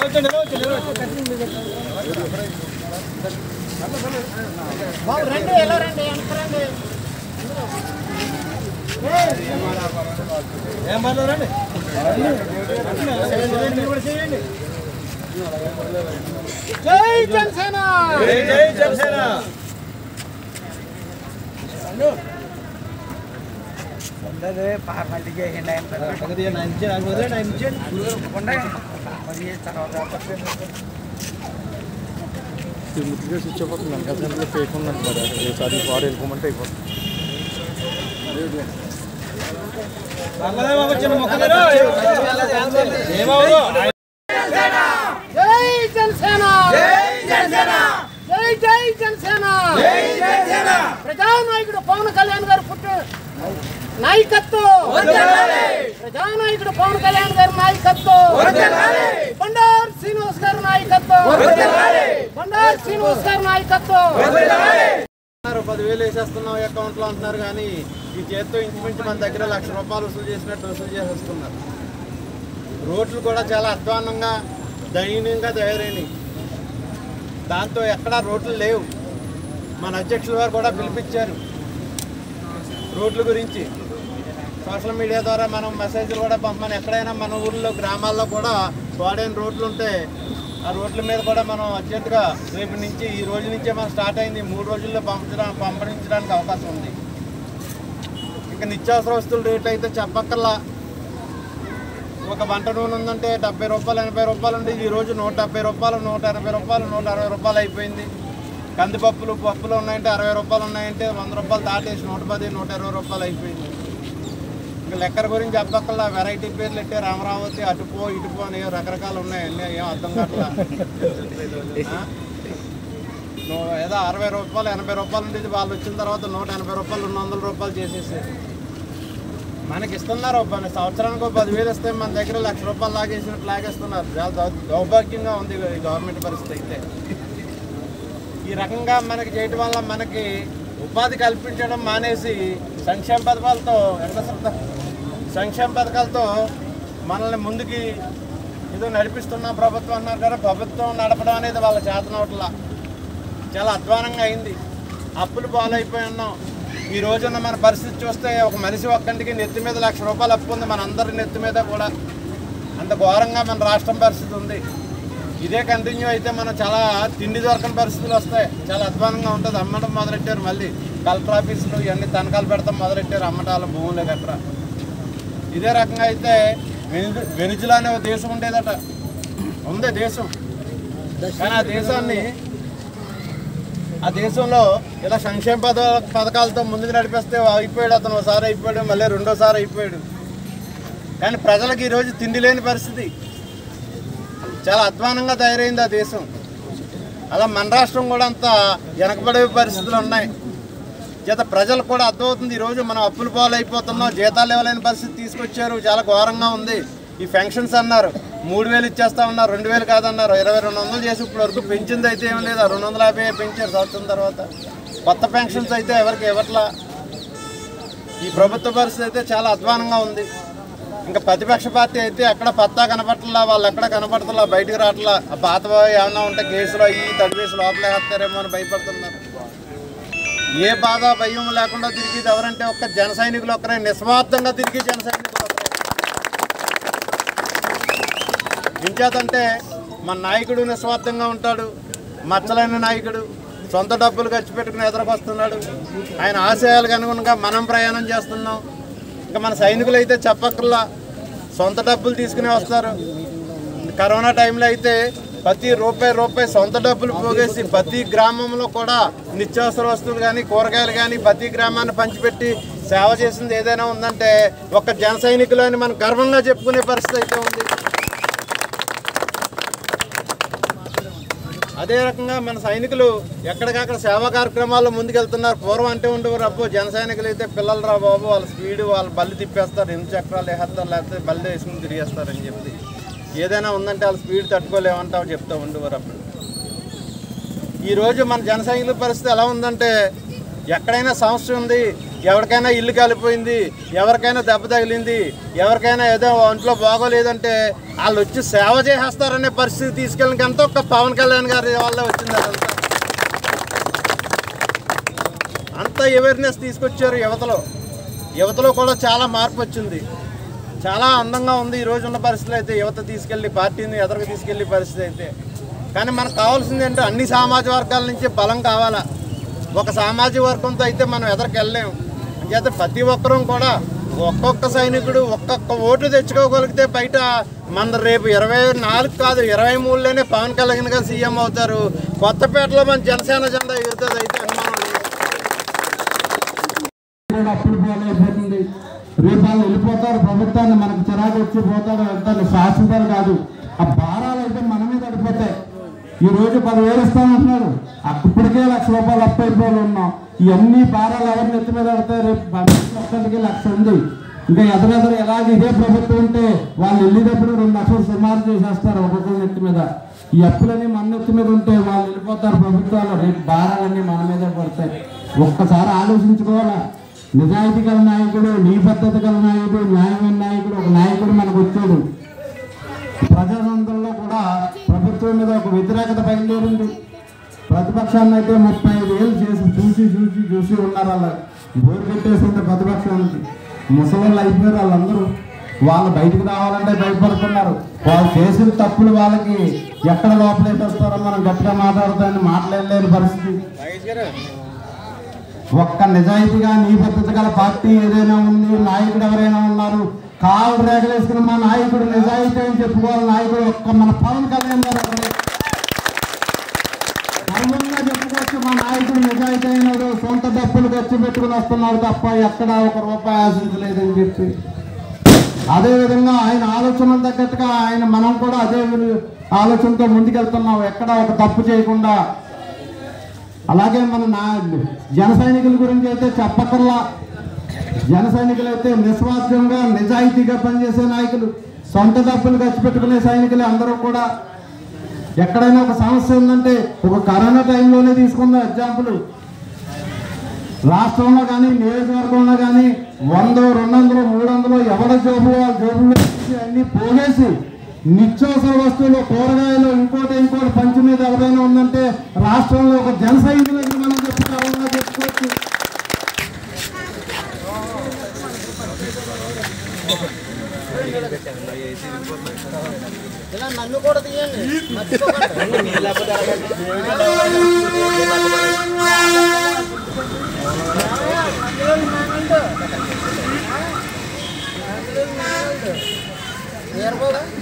బాబు రండి ఎలా రండి వెనక్కి రండి ఏం మాట్లాడండి జై జనసేన జై జై జనసేన పార్లమెంట్ చేయండి ఆయన అది నైన్ ఇచ్చేయండి అది వదిలేండి నైన్ ఇచ్చేయండి పెట్టుకోండి మరి తర్వాత ముద్దుగా స్విచ్ ఆఫ్ అవుతుంది వెనకాల సెంటర్లో ఫేక్ ఉందంట మరి ఒకసారి వారు వెళ్ళిపోమంటే అయిపోతుంది బంగాళా బాబు చిన్న మొక్కలేరు ఏమవుదు జై జనసేన జై జనసేన జై జై జనసేన జై జనసేన ప్రజానాయకుడు పవన్ కళ్యాణ్ గారు పుట్టు నాయకత్వం ప్రజానాయకుడు పవన్ కళ్యాణ్ గారి నాయకత్వం బండారు శ్రీనివాస్ గారి నాయకత్వం బండారు శ్రీనివాస్ గారి నాయకత్వం అంటున్నారు, పదివేలు వేసేస్తున్నాం అకౌంట్ లో అంటున్నారు కానీ ఈ చేత్తో ఇంచుమించు మన దగ్గర లక్ష రూపాయలు వసూలు చేసినట్టు వసూలు చేసేస్తున్నారు రోడ్లు కూడా చాలా అధ్వానంగా దయనీయంగా తయారైనవి దాంతో ఎక్కడా రోడ్లు లేవు మన అధ్యక్షుల వారు కూడా పిలిపించారు రోడ్ల గురించి సోషల్ మీడియా ద్వారా మనం మెసేజ్లు కూడా పంపమని ఎక్కడైనా మన ఊర్లో గ్రామాల్లో కూడా వాడైన రోడ్లు ఉంటే ఆ రోడ్ల మీద కూడా మనం అర్జెంటుగా రేపు నుంచి ఈ రోజు నుంచే మనం స్టార్ట్ అయింది మూడు రోజుల్లో పంపించడం పంపించడానికి అవకాశం ఉంది ఇంకా నిత్యావసర వస్తువుల రేట్లు అయితే చెప్పక్కర్లా ఒక వంట నూనె ఉందంటే డెబ్బై రూపాయలు ఎనభై రూపాయలు ఉంది ఈ రోజు నూట డెబ్బై రూపాయలు నూట ఎనభై రూపాయలు నూట అరవై రూపాయలు అయిపోయింది కందిపప్పులు పప్పులు ఉన్నాయంటే అరవై రూపాయలు ఉన్నాయంటే వంద రూపాయలు దాటేసి నూట పది నూట ఇరవై రూపాయలు అయిపోయింది ఇంకా లెక్కల గురించి చెప్పక్కల్లా వెరైటీ పేర్లు పెట్టారు అమరావతి అటుపో ఇటుపో అని రకరకాలు ఉన్నాయి అన్నీ ఏం అర్థం కావట్లా ఆ? నూ- ఏదో అరవై రూపాయలు ఎనభై రూపాయలు ఉండేది వాళ్ళు వచ్చిన తర్వాత నూట ఎనభై రూపాయలు రెండు వందల రూపాయలు చేసేసారు మనకి ఇస్తున్నారు ఒక పది సంవత్సరానికి ఒక పదివేలు ఇస్తే మన దగ్గర లక్ష రూపాయలు లాగేసినట్టు లాగేస్తున్నారు చాలా దౌ- దౌర్భాగ్యంగా ఉంది ఈ గవర్నమెంట్ పరిస్థితి అయితే ఈ రకంగా మనకి చేయటం వల్ల మనకి ఉపాధి కల్పించడం మానేసి సంక్షేమ పథకాలతో వెంకటేశ్వర సంక్షేమ పథకాలతో మనల్ని ముందుకి ఏదో నడిపిస్తున్న ప్రభుత్వం అన్నారు కదా ప్రభుత్వం నడపడం అనేది వాళ్ళ చేతనవట్లా చాలా అధ్వానంగా అయింది అప్పులు పాలైపోయి ఉన్నాం ఈ రోజున్న మన పరిస్థితి చూస్తే ఒక మనిషి ఒక్కంటికి నెత్తి మీద లక్ష రూపాయలు అప్పు ఉంది మన అందరి నెత్తి మీద కూడా అంత ఘోరంగా మన రాష్ట్రం పరిస్థితి ఉంది ఇదే కంటిన్యూ అయితే మనం చాలా తిండి దొరకని పరిస్థితులు వస్తాయి చాలా అధ్వానంగా ఉంటుంది అమ్మడం మొదలెట్టారు మళ్ళీ కలెక్టర్ ఆఫీసులు ఇవన్నీ తనఖాలు పెడతాం మొదలెట్టారు అమ్మటాలు భూములు గట్రా ఇదే రకంగా అయితే వెనిజు వెనిజులా అనే ఒక దేశం ఉండేదట ఉంది దేశం కానీ ఆ దేశాన్ని ఆ దేశంలో ఇలా సంక్షేమ పథ పథకాలతో ముందుకు నడిపిస్తే అయిపోయాడు అతను ఒకసారి అయిపోయాడు మళ్ళీ రెండోసారి అయిపోయాడు కానీ ప్రజలకు ఈరోజు తిండి లేని పరిస్థితి చాలా అధ్వానంగా తయారైంది ఆ దేశం అలా మన రాష్ట్రం కూడా అంత వెనకబడే పరిస్థితులు ఉన్నాయి చేత ప్రజలకు కూడా అర్థమవుతుంది ఈరోజు మనం అప్పులు పాలు అయిపోతున్నాం జీతాలు ఇవ్వలేని పరిస్థితి తీసుకొచ్చారు చాలా ఘోరంగా ఉంది ఈ పెన్షన్స్ అన్నారు మూడు వేలు ఇచ్చేస్తా ఉన్నారు రెండు వేలు కాదన్నారు ఇరవై రెండు వందలు చేసి ఇప్పుడు వరకు పెంచింది అయితే ఏం లేదు ఆ రెండు వందల యాభై పెంచారు సంవత్సరం తర్వాత కొత్త పెన్షన్స్ అయితే ఎవరికి ఇవ్వట్లా ఈ ప్రభుత్వ పరిస్థితి అయితే చాలా అధ్వానంగా ఉంది ఇంకా ప్రతిపక్ష పార్టీ అయితే ఎక్కడ పత్తా కనపట్లా వాళ్ళు ఎక్కడ కనపడతలా బయటికి రావట్లా ఆ పాత ఏమన్నా ఉంటే కేసులో ఈ తడివేసి లోపలే వేస్తారేమో అని భయపడుతున్నారు ఏ బాధ భయం లేకుండా తిరిగేది ఎవరంటే ఒక్క జన సైనికులు ఒక్కరే నిస్వార్థంగా తిరిగి జన సైనికులు ఒక్కరే ఇంచేతంటే మన నాయకుడు నిస్వార్థంగా ఉంటాడు మచ్చలైన నాయకుడు సొంత డబ్బులు ఖర్చు పెట్టుకుని ఎదురుకొస్తున్నాడు ఆయన ఆశయాలకు అనుగుణంగా మనం ప్రయాణం చేస్తున్నాం ఇంకా మన సైనికులు అయితే చెప్పక్కర్లా సొంత డబ్బులు తీసుకుని వస్తారు కరోనా టైంలో అయితే ప్రతి రూపాయి రూపాయి సొంత డబ్బులు పోగేసి ప్రతి గ్రామంలో కూడా నిత్యావసర వస్తువులు కానీ కూరగాయలు కానీ ప్రతి గ్రామాన్ని పంచిపెట్టి సేవ చేసింది ఏదైనా ఉందంటే ఒక జన సైనికులు అని మనం గర్వంగా చెప్పుకునే పరిస్థితి అయితే ఉంది అదే రకంగా మన సైనికులు ఎక్కడికక్కడ సేవా కార్యక్రమాల్లో ముందుకెళ్తున్నారు పూర్వం అంటే ఉండేవారు అబ్బో జన సైనికులు అయితే పిల్లలు రా బాబు వాళ్ళ స్పీడ్ వాళ్ళు బల్లి తిప్పేస్తారు ఎన్ని చక్రాలు వేస్తారు లేకపోతే బల్లి వేసుకుని తిరిగేస్తారని చెప్పి ఏదైనా ఉందంటే వాళ్ళ స్పీడ్ తట్టుకోలేమంటావు చెప్తా ఉండేవారు అప్పుడు ఈరోజు మన జన సైనికుల పరిస్థితి ఎలా ఉందంటే ఎక్కడైనా సమస్య ఉంది ఎవరికైనా ఇల్లు కాలిపోయింది ఎవరికైనా దెబ్బ తగిలింది ఎవరికైనా ఏదో ఒంట్లో బాగోలేదంటే వాళ్ళు వచ్చి సేవ చేసేస్తారనే పరిస్థితి తీసుకెళ్ళిన అంతా ఒక్క పవన్ కళ్యాణ్ గారి వల్ల వచ్చింది అదంతా అంత అవేర్నెస్ తీసుకొచ్చారు యువతలో యువతలో కూడా చాలా మార్పు వచ్చింది చాలా అందంగా ఉంది ఈ రోజు ఉన్న పరిస్థితులు అయితే యువత తీసుకెళ్ళి పార్టీని ఎదరకు తీసుకెళ్ళి పరిస్థితి అయితే కానీ మనకు కావాల్సింది ఏంటంటే అన్ని సామాజిక వర్గాల నుంచి బలం కావాలా ఒక సామాజిక వర్గంతో అయితే మనం ఎదరికి వెళ్ళలేము అంచేత ప్రతి ఒక్కరూ కూడా ఒక్కొక్క సైనికుడు ఒక్కొక్క ఓటు తెచ్చుకోగలిగితే బయట మన రేపు ఇరవై నాలుగు కాదు ఇరవై మూడులోనే పవన్ కళ్యాణ్ గారు సీఎం అవుతారు కొత్తపేటలో మన జనసేన జెండా ఎగురుతుంది అయితే అనుమానం లేదు కూడా అప్పుడు పోలైపోతుంది రేపు వాళ్ళు వెళ్ళిపోతారు ప్రభుత్వాన్ని మనకు చిరాకు వచ్చి పోతాడు వెళ్తారు శాశ్వతాలు కాదు ఆ భారాలు అయితే మన మీద పడిపోతాయి ఈ రోజు పదివేలు ఇస్తామంటున్నారు అక్క- ఇప్పటికే లక్ష రూపాయలు అప్పు అయిపోయి ఉన్నాం ఇవన్నీ భారాలు ఎవరిని ఎత్తి మీద పడతాయి రేపు భవిష్యత్తు ఒక్కటికి లక్ష ఉంది ఇంకా ఎదురెదురు ఎలాగ ఇదే ప్రభుత్వం ఉంటే వాళ్ళు వెళ్ళేటప్పుడు రెండు లక్షలు సుమారు చేసేస్తారు ఒక్కొక్కరి నెత్తి మీద ఈ అప్పులన్నీ మన నెత్తి మీద ఉంటే వాళ్ళు వెళ్ళిపోతారు ప్రభుత్వాలు రేపు భారాలన్నీ మన మీదే పడతాయి ఒక్కసారి ఆలోచించుకోవాలా నిజాయితీ గల నాయకుడు నిబద్ధత గల నాయకుడు న్యాయమైన నాయకుడు ఒక నాయకుడు మనకు వచ్చాడు ప్రజాతంత్రంలో కూడా ప్రభుత్వం మీద ఒక వ్యతిరేకత బయలుదేరింది ప్రతిపక్షాన్ని అయితే ముప్పై ఐదు ఏళ్ళు చేసి చూసి చూసి చూసి ఉన్నారు అలా బోరు పెట్టేసింది ప్రతిపక్షానికి ముసలోళ్ళు అయిపోయారు వాళ్ళందరూ వాళ్ళు బయటకు రావాలంటే భయపడుతున్నారు వాళ్ళు చేసిన తప్పులు వాళ్ళకి ఎక్కడ లోపలేసేస్తారో మనం గట్టిగా మాట్లాడతామని మాట్లాడలేని పరిస్థితి ఒక్క నిజాయితీగా నిబద్ధత గల పార్టీ ఏదైనా ఉంది నాయకుడు ఎవరైనా ఉన్నారు కాలు రేగలేసుకున్న మా నాయకుడు నిజాయితీ అని చెప్పుకోవాలి నాయకుడు ఒక్క మన పవన్ కళ్యాణ్ గారు ఒకరే. గర్వంగా చెప్పుకోవచ్చు మా నాయకుడు నిజాయితీ అయినాడు సొంత డబ్బులు ఖర్చు పెట్టుకుని వస్తున్నాడు తప్ప ఎక్కడా ఒక రూపాయి ఆశించలేదని చెప్పి అదేవిధంగా ఆయన ఆలోచనలు తగ్గట్టుగా ఆయన మనం కూడా అదే విధ- ఆలోచనతో ముందుకెళ్తున్నాం ఎక్కడ ఒక తప్పు చేయకుండా అలాగే మన నా జన సైనికుల గురించి అయితే చెప్పకల్లా జన సైనికులు అయితే నిస్వార్థంగా నిజాయితీగా పనిచేసే నాయకులు సొంత డబ్బులు ఖర్చు పెట్టుకునే సైనికులు అందరూ కూడా ఎక్కడైనా ఒక సమస్య ఉందంటే ఒక కరోనా టైంలోనే తీసుకుందాం ఎగ్జాంపుల్ రాష్ట్రంలో కానీ నియోజకవర్గంలో కానీ వంద రెండు వందలు మూడు వందలు ఎవరి జోబులు వాళ్ళ జోబుల్లో తీసి అన్ని పోగేసి నిత్యావసర వస్తువులు కూరగాయలు ఇంకోటి ఇంకోటి పంచి మీద ఎవరైనా ఉందంటే రాష్ట్రంలో ఒక జన సైనికులని మనం చెప్పి గర్వంగా చెప్పుకోవచ్చు ఇలా నన్ను కూడా తీయండి మర్చిపోకండి. అందులో నానండు. అందులో నానండు. ఏర్పోదా?